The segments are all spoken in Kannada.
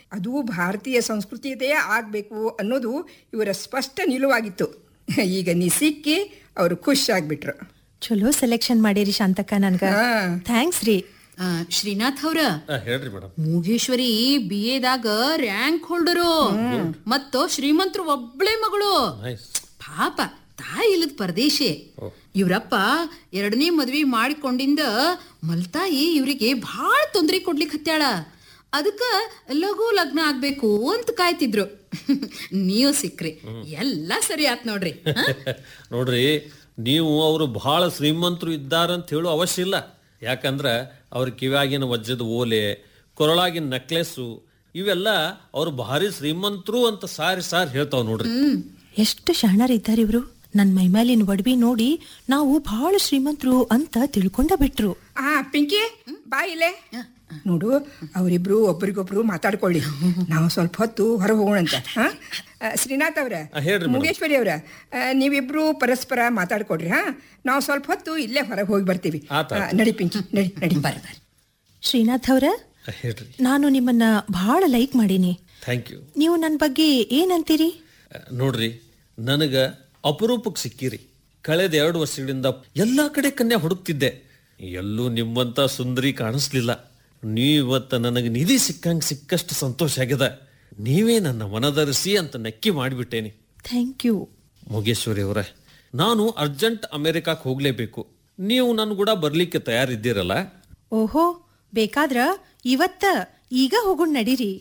ಅದು ಭಾರತೀಯ ಸಂಸ್ಕೃತಿಯದೇ ಆಗಬೇಕು ಅನ್ನೋದು ಇವರ ಸ್ಪಷ್ಟ ನಿಲುವಾಗಿತ್ತು ಈಗ ನೀ ಸಿಕ್ಕಿ ಅವರು ಖುಷಿಯಾಗ್ಬಿಟ್ರು ಚಲೋ ಸೆಲೆಕ್ಷನ್ ಮಾಡಿರಿ ಶಾಂತಕ್ಕ ನನ್ಗ ಹಾ. ಥ್ಯಾಂಕ್ಸ್ ರೀ ಆ, ಶ್ರೀನಾಥ್ ಅವ್ರ ಆ, ಹೇಳ್ರಿ ಮೇಡಮ್ ಮುಗೇಶ್ವರಿ ಬಿ ಎದಾಗ ರ್ಯಾಂಕ್ ಹೋಲ್ಡರು ಮತ್ತು ಶ್ರೀಮಂತರು ಒಬ್ಳೆ ಮಗಳು ನೈಸ್ ಪಾಪ ತಾಯಿ ಇಲ್ಲದ ಪರದೇಶಿ ಇವ್ರಪ್ಪ ಎರಡನೇ ಮದ್ವಿ ಮಾಡಿಕೊಂಡಿಂದ ಮಲ್ತಾಯಿ ಇವ್ರಿಗೆ ಭಾಳ ತೊಂದರೆ ಕೊಡ್ಲಿಕ್ ಹತ್ಯಾಳ ಅದಕ್ಕ ಲಘು ಲಗ್ನ ಆಗ್ಬೇಕು ಅಂತ ಕಾಯ್ತಿದ್ರು ನೀವು ಸಿಕ್ರಿ ಎಲ್ಲ ಸರಿ ಆತ್ ನೋಡ್ರಿ ಹ? ನೋಡ್ರಿ ನೀವು ಅವರು ಬಹಳ ಶ್ರೀಮಂತರು ಇದ್ದಾರಂತ ಹೇಳೋ ಅವಶ್ಯ ಇಲ್ಲ ಯಾಕಂದ್ರೆ ಅವ್ರ ಕಿವ್ಯಾಗಿನ ವಜ್ರದ ಓಲೆ ಕೊರಳಾಗಿನ ನೆಕ್ಲೆಸ್ಸು ಇವೆಲ್ಲ ಅವ್ರು ಭಾರಿ ಶ್ರೀಮಂತರು ಅಂತ ಸಾರಿ ಸಾರಿ ಹೇಳ್ತಾವ್ ನೋಡ್ರಿ ಎಷ್ಟು ಶರಣರ್ ಇದ್ದಾರೆ ಇವ್ರು ನನ್ ಮೈಮೇಲಿನ ಒಡವಿ ನೋಡಿ ನಾವು ಬಹಳ ಶ್ರೀಮಂತರು ಅಂತ ತಿಳ್ಕೊಂಡ ಬಿಟ್ರು ಆ ಪಿಂಕಿ ಬಾ ಇಲ್ಲೇ ನೋಡು ಅವರಿಬ್ರು ಒಬ್ರಿಗೊಬ್ರು ಮಾತಾಡ್ಕೊಳ್ಳಿ ನಾವು ಸ್ವಲ್ಪ ಹೊತ್ತು ಹೊರ ಹೋಗೋಣಂತ ಹಾ? ಆ, ಶ್ರೀನಾಥ್ ಅವ್ರ ಆ, ಹೇಳ್ರಿ madam. ಮುಗೇಶ್ವರಿ ಅವ್ರ ಆ, ನೀವಿಬ್ರು ಪರಸ್ಪರ ಮಾತಾಡ್ಕೊಡ್ರಿ ಹಾ ನಾವು ಸ್ವಲ್ಪ ಹೊತ್ತು ಇಲ್ಲೇ ಹೊರಗೆ ಹೋಗಿ ಬರ್ತೀವಿ ಆತ್ ಆ, ನಡಿ ಪಿಂಕಿ ನಡಿ ನಡಿ ಬರ್ರಿ ಬರ್ರಿ ಶ್ರೀನಾಥ್ ಅವ್ರ ಆ, ಹೇಳ್ರಿ ನಾನು ನಿಮ್ಮನ್ನ ಬಹಳ ಲೈಕ್ ಮಾಡೀನಿ ಥ್ಯಾಂಕ್ ಯು ನೀವು ನನ್ ಬಗ್ಗೆ ಏನಂತೀರಿ ನೋಡ್ರಿ ನನಗ ಅಪರೂಪಕ್ಕೆ ಸಿಕ್ಕಿರಿ ಕಳೆದ ಎರಡು ವರ್ಷಗಳಿಂದ ಎಲ್ಲಾ ಕಡೆ ಕನ್ಯಾ ಹುಡುಕ್ತಿದ್ದೆ ಎಲ್ಲೂ ನಿಮ್ಮಂತ ಸುಂದರಿ ಕಾಣಿಸ್ಲಿಲ್ಲ ನೀವತ್ತ ನನಗೆ ನಿಧಿ ಸಿಕ್ಕಂಗ್ ಸಿಕ್ಕಷ್ಟು ಸಂತೋಷ ಆಗ್ಯದ ನೀವೇ ನನ್ನ ಮನದರಿಸಿ ಅಂತ ನಕ್ಕಿ ಮಾಡಿಬಿಟ್ಟೇನಿ ಥ್ಯಾಂಕ್ ಯು ಮುಗೇಶ್ವರಿ ಅವರೇ ನಾನು ಅರ್ಜೆಂಟ್ ಅಮೆರಿಕಕ್ಕೆ ಹೋಗ್ಲೇಬೇಕು ನೀವು ನನ್ನ ಕೂಡ ಬರ್ಲಿಕ್ಕೆ ತಯಾರಿದ್ದೀರಲ್ಲ ಓಹೋ ಬೇಕಾದ್ರ ಇವತ್ತ ಈಗ ಹೋಗೋಣ ನಡೀರಿ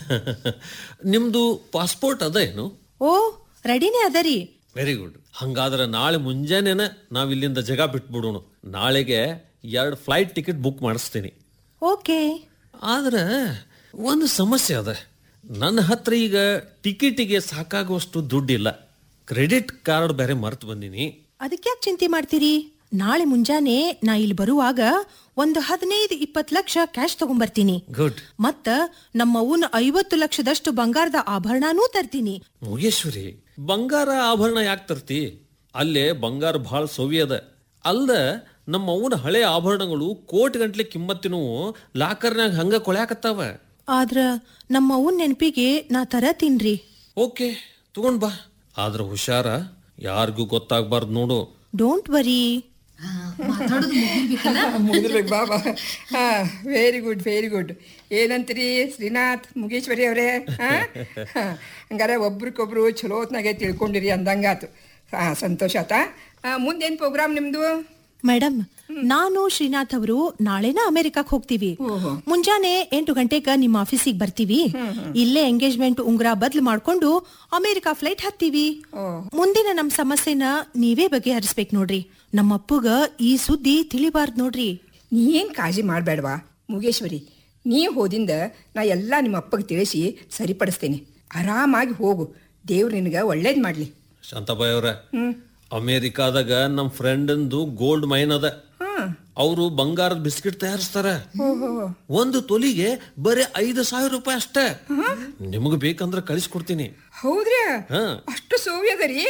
ನಿಮ್ದು ಪಾಸ್ಪೋರ್ಟ್ ಅದ ಏನು ಓ ರೆಡಿನೇ ಅದರಿ ವೆರಿ ಗುಡ್ ಹಂಗಾದ್ರೆ ನಾಳೆ ಮುಂಜಾನೆನ ನಾವ್ ಇಲ್ಲಿಂದ ಜಗ ಬಿಟ್ಬಿಡೋಣ ನಾಳೆಗೆ ಎರಡು ಫ್ಲೈಟ್ ಟಿಕೆಟ್ ಬುಕ್ ಮಾಡಿಸ್ತೀನಿ ಓಕೆ ಆದ್ರೆ ಒಂದು ಸಮಸ್ಯೆ ಅದ ನನ್ನ ಹತ್ರ ಈಗ ಟಿಕೆಟಿಗೆ ಸಾಕಾಗುವಷ್ಟು ದುಡ್ಡಿಲ್ಲ ಕ್ರೆಡಿಟ್ ಕಾರ್ಡ್ ಬೇರೆ ಮರ್ತು ಬಂದೀನಿ ಅದಕ್ಯಾಕ್ ಚಿಂತೆ ಮಾಡ್ತೀರಿ ನಾಳೆ ಮುಂಜಾನೆ ನಾ ಇಲ್ಲಿ ಬರುವಾಗ ಒಂದು ಹದಿನೈದು ಇಪ್ಪತ್ ಲಕ್ಷ ಕ್ಯಾಶ್ ತಗೊಂಬರ್ತೀನಿ ಗುಡ್ ಮತ್ತ ನಮ್ಮ ಅವ್ವನ ಐವತ್ತು ಲಕ್ಷದಷ್ಟು ಬಂಗಾರದ ಆಭರಣನೂ ತರ್ತೀನಿ ಮುಗೇಶ್ವರಿ ಬಂಗಾರ ಆಭರಣ ಯಾಕೆ ತರ್ತಿ ಅಲ್ಲೇ ಬಂಗಾರ ಬಹಳ ಸೊವಿ ಅದ ಅಲ್ದ ನಮ್ಮ ಅವನ ಹಳೆ ಆಭರಣಗಳು ಕೋಟಿ ಗಂಟ್ಲೆ ಕಿಮ್ಮತ್ತಿನವು ಲಾಕರ್ನಾಗ ಹಂಗ ಕೊಳ್ಯಾಕತ್ತಾವ ಆದ್ರ ನಮ್ಮ ಅವ್ವನ್ ನೆನಪಿಗೆ ನಾ ತರತೀನ್ರಿ ಓಕೆ ತಗೊಂಡ್ ಬಾ ಆದ್ರ ಹುಷಾರ ಯಾರಿಗೂ ಗೊತ್ತಾಗ್ಬಾರ್ದು ನೋಡು ಡೋಂಟ್ ವರಿ ಆ, ಮಾತಾಡೋದು ಮುಗಿರ್ಬೇಕಲ್ಲ ಮುಗಿದ್ಬೇಕು ಬಾಬಾ ಹಾ ವೆರಿ ಗುಡ್ ವೆರಿ ಗುಡ್ ಏನಂತೀರಿ ಶ್ರೀನಾಥ್ ಮುಗೇಶ್ವರಿ ಅವರೇ ಹಾ ಹಾ. ಹಂಗಾರೆ ಒಬ್ರಿಗೊಬ್ರು ಚಲೋ ಹೊತ್ನಾಗೆ ತಿಳ್ಕೊಂಡಿರಿ ಅಂದಂಗಾತು ಹಾ ಸಂತೋಷ ಆತಾ ಮುಂದೇನು ಪ್ರೋಗ್ರಾಮ್ ನಿಮ್ದು ಮೇಡಮ್ ನಾನು ಶ್ರೀನಾಥ್ ಅವರು ನಾಳೆನ ಅಮೆರಿಕಕ್ ಹೋಗ್ತೀವಿ ಮುಂಜಾನೆ ಎಂಟು ಗಂಟೆಗ ನಿಮ್ಮ ಆಫೀಸಿಗೆ ಬರ್ತೀವಿ ಇಲ್ಲೇ ಎಂಗೇಜ್ಮೆಂಟ್ ಉಂಗ್ರ ಬದ್ಲು ಮಾಡ್ಕೊಂಡು ಅಮೆರಿಕ ಫ್ಲೈಟ್ ಹತ್ತೀವಿ ಮುಂದಿನ ನಮ್ ಸಮಸ್ಯೆನ ನೀವೇ ಬಗೆಹರಿಸ್ಬೇಕು ನೋಡ್ರಿ ನಮ್ಮ ಅಪ್ಪಗ ಈ ಸುದ್ದಿ ತಿಳಿಬಾರ್ದು ನೋಡ್ರಿ ನೀ ಏನು ಕಾಳಜಿ ಮಾಡಬೇಡವಾ ಮುಗೇಶ್ವರಿ ನೀ ಹೋದಿಂದ ನಾ ಎಲ್ಲ ನಿಮ್ಮ ಅಪ್ಪಗೆ ತಿಳಿಸಿ ಸರಿಪಡಿಸ್ತೇನೆ ಆರಾಮಾಗಿ ಹೋಗು ದೇವ್ರು ನಿನಗೆ ಒಳ್ಳೇದು ಮಾಡಲಿ ಶಾಂತಾಬಾಯಿ ಅವ್ರ ಅಮೇರಿಕಾದಾಗ ನಮ್ಮ ಫ್ರೆಂಡಂದು ಗೋಲ್ಡ್ ಮೈನ್ ಅದ ಅವರು ಬಂಗಾರದ ಬಿಸ್ಕಿಟ್ ತಯಾರಿಸ್ತಾರ ಒಂದು ತೊಲಿಗೆ ಬರೀ ಐದು ಸಾವಿರ ರೂಪಾಯಿ ಅಷ್ಟೇ ನಿಮಗ್ ಬೇಕಂದ್ರ ಕಳಿಸ್ಕೊಡ್ತೀನಿ ಹೌದ್ರಾ ಹಾ. ಅಷ್ಟು ಸೋವ್ಯದ ರೀ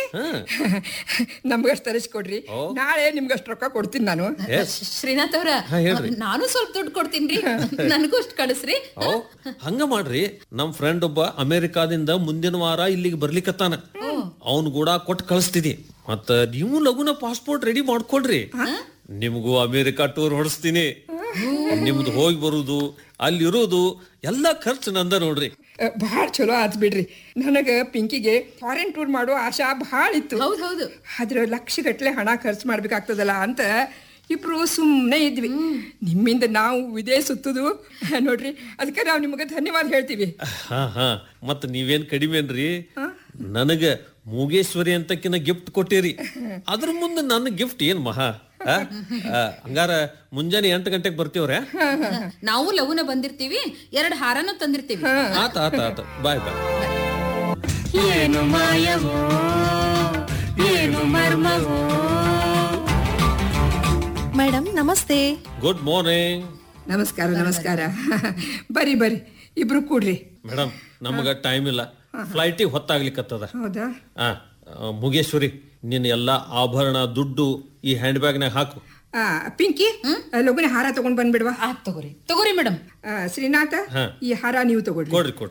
ನಮ್ಗಷ್ಟು ತರಿಸ್ಕೊಡ್ರಿ ನಾಳೆ ನಿಮ್ಗಷ್ಟು ರೊಕ್ಕ ಕೊಡ್ತೀನಿ ನಾನು ಎಸ್ ಶ್ರೀನಾಥ್ ಅವ್ರ ಹಾ, ಹೇಳ್ರಿ. ನಾನು ಸ್ವಲ್ಪ ದುಡ್ಡು ಕೊಡ್ತೀನಿ ನನಗೂ ಅಷ್ಟು ಕಳಿಸ್ರಿ ಓ ಹಂಗ ಮಾಡ್ರಿ ನಮ್ ಫ್ರೆಂಡ್ ಒಬ್ಬ ಅಮೆರಿಕಾದಿಂದ ಮುಂದಿನ ವಾರ ಇಲ್ಲಿಗೆ ಬರ್ಲಿಕ್ಕತ್ತಾನ ಅವನು ಕೂಡ ಕೊಟ್ಟು ಕಳಿಸ್ತೀನಿ ಮತ್ತ ನೀವು ಲಗುನ ಪಾಸ್ಪೋರ್ಟ್ ರೆಡಿ ಮಾಡ್ಕೊಳ್ರಿ ನಿಮಗೂ ಅಮೆರಿಕಾ ಟೂರ್ ಹೊಡಿಸ್ತೀನಿ ನಿಮ್ದು ಹೋಗಿ ಬರುದು ಅಲ್ಲಿರೋದು ಎಲ್ಲ ಖರ್ಚು ನಂದ ನೋಡ್ರಿ ಭಾಳ ಚಲೋ ಆತ್ ಬಿಡ್ರಿ ನನಗೆ ಪಿಂಕಿಗೆ ಫಾರಿನ್ ಟೂರ್ ಮಾಡೋ ಆಶಾ ಭಾಳ ಇತ್ತು ಹೌದ್ ಹೌದು ಆದ್ರೆ ಲಕ್ಷಗಟ್ಲೆ ಹಣ ಖರ್ಚು ಮಾಡ್ಬೇಕಾಗ್ತದಲ್ಲ ಅಂತ ಇಬ್ರು ಸುಮ್ಮನೆ ಇದ್ವಿ ನಿಮ್ಮಿಂದ ನಾವು ವಿದೇಶ ಸುತ್ತುದು ನೋಡ್ರಿ ಅದಕ್ಕೆ ನಾವು ನಿಮಗೆ ಧನ್ಯವಾದ ಹೇಳ್ತೀವಿ ಹಾ ಹಾ ಮತ್ತ ನೀವೇನ್ ಕಡಿಮೆನ್ರಿ ನನಗ ಮೂಗೇಶ್ವರಿ ಅಂತಕಿನ ಗಿಫ್ಟ್ ಕೊಟ್ಟಿರಿ ಅದ್ರ ಮುಂದೆ ನನ್ನ ಗಿಫ್ಟ್ ಏನ್ ಮಹಾ ಆ? ಆ, ಹಂಗಾರ ಮುಂಜಾನೆ ಎಂಟು ಗಂಟೆಗೆ ಬರ್ತೀವ್ರೆ ನಾವು ಲಗುನ ಬಂದಿರ್ತೀವಿ ಎರಡು ಹಾರನೂ ತಂದಿರ್ತೀವಿ ಆತ ಆತ ಆತ ಬಾಯ್ ಬಾಯ್ ಏನು ಮಾಯವೋ ಏನು ಮರ್ಮವೋ ಮೇಡಮ್ ನಮಸ್ತೆ ಗುಡ್ ಮಾರ್ನಿಂಗ್ ನಮಸ್ಕಾರ ನಮಸ್ಕಾರ ಬರ್ರಿ ಬರ್ರಿ ಇಬ್ರು ಕೂಡ್ರಿ ಮೇಡಮ್ ನಮಗ ಟೈಮ್ ಇಲ್ಲ ಫ್ಲೈಟಿಗೆ ಹೊತ್ತಾಗ್ಲಿಕ್ಕತ್ತದ ಹೌದಾ ಆ ಆ, ಮುಗೇಶ್ವರಿ ನಿನ್ನ ಎಲ್ಲಾ ಆಭರಣ ದುಡ್ಡು ಈ ಹ್ಯಾಂಡ್ ಬ್ಯಾಗ್ನಾಗ ಹಾಕು ಆ, ಪಿಂಕಿ ಲಗುನೆ ಹಾರ ತಗೊಂಡ್ ಬಂದ್ಬಿಡ್ವಾ ಆತ್ ತಗೋರಿ ತಗೋರಿ ಮೇಡಮ್ ಆ, ಶ್ರೀನಾಥ ಹಾ. ಈ ಹಾರ ನೀವು ತಗೊಳ್ರಿ ಕೊಡ್ರಿ ಕೊಡ್ರಿ